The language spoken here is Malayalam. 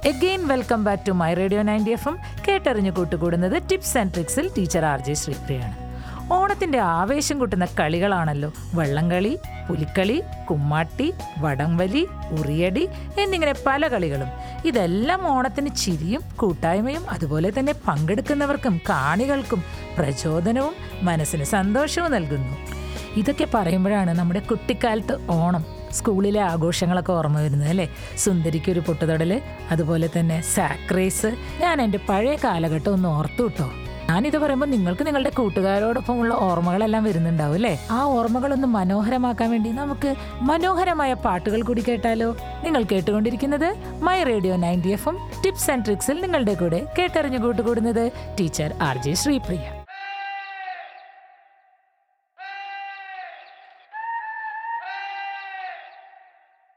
again welcome back to my radio ninety F M കേട്ടറിഞ്ഞു കൂട്ടുകൂടുന്നത് ടിപ്സ് ആൻഡ് ട്രിക്സിൽ ടീച്ചർ ആർ ജെ ശ്രീപ്രിയാണ് ഓണത്തിന്റെ ആവേശം കൂട്ടുന്ന കളികളാണല്ലോ വള്ളംകളി പുലിക്കളി കുമ്മാട്ടി വടംവലി ഉറിയടി എന്നിങ്ങനെ പല കളികളും ഇതെല്ലാം ഓണത്തിന് ചിരിയും കൂട്ടായ്മയും അതുപോലെ തന്നെ പങ്കെടുക്കുന്നവർക്കും കാണികൾക്കും പ്രചോദനവും മനസ്സിന് സന്തോഷവും നൽകുന്നു ഇതൊക്കെ പറയുമ്പോഴാണ് നമ്മുടെ കുട്ടിക്കാലത്ത് ഓണം സ്കൂളിലെ ആഘോഷങ്ങളൊക്കെ ഓർമ്മ വരുന്നത് അല്ലേ സുന്ദരിക്കൊരു പൊട്ടുതൊടല് അതുപോലെ തന്നെ സാക്രേസ് ഞാൻ എൻ്റെ പഴയ കാലഘട്ടം ഒന്ന് ഓർത്തു കിട്ടോ ഞാനിത് പറയുമ്പോൾ നിങ്ങൾക്ക് നിങ്ങളുടെ കൂട്ടുകാരോടൊപ്പമുള്ള ഓർമ്മകളെല്ലാം വരുന്നുണ്ടാവും അല്ലേ ആ ഓർമ്മകളൊന്ന് മനോഹരമാക്കാൻ വേണ്ടി നമുക്ക് മനോഹരമായ പാട്ടുകൾ കൂടി കേട്ടാലോ നിങ്ങൾ കേട്ടുകൊണ്ടിരിക്കുന്നത് my radio ninety F M tips and ട്രിക്സിൽ നിങ്ങളുടെ കൂടെ കേട്ടറിഞ്ഞു കൂട്ടുകൂടുന്നത് ടീച്ചർ ആർ ജെ ശ്രീപ്രിയ